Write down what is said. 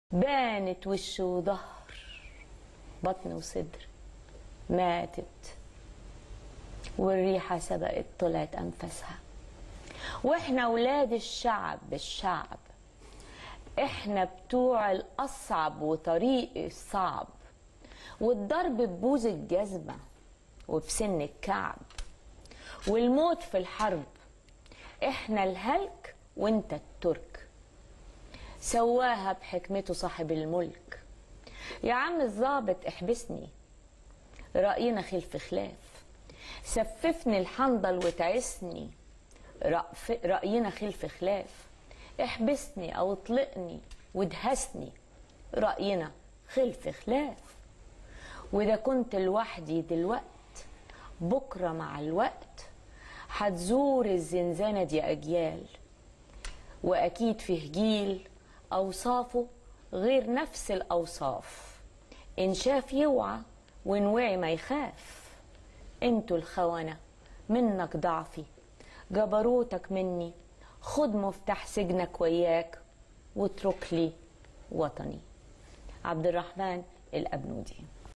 بانت وش وظهر بطن وصدر ماتت والريحة سبقت طلعت أنفاسها واحنا ولاد الشعب الشعب احنا بتوع الأصعب وطريق الصعب والضرب ببوز الجزمة وبسن الكعب والموت في الحرب احنا الهلك وانت الترك سواها بحكمته صاحب الملك يا عم الظابط احبسني رأينا خلف خلاف سففني الحنظل وتعسني رأف- رأينا خلف خلاف احبسني او اطلقني وادهسني رأينا خلف خلاف واذا كنت لوحدي دلوقت بكرة مع الوقت هتزور الزنزانة دي أجيال وأكيد فيه جيل أوصافه غير نفس الأوصاف إن شاف يوعى وإن وعي ما يخاف انتوا الخونة منك ضعفي جبروتك مني خد مفتاح سجنك وياك واترك لي وطني عبد الرحمن الأبنودي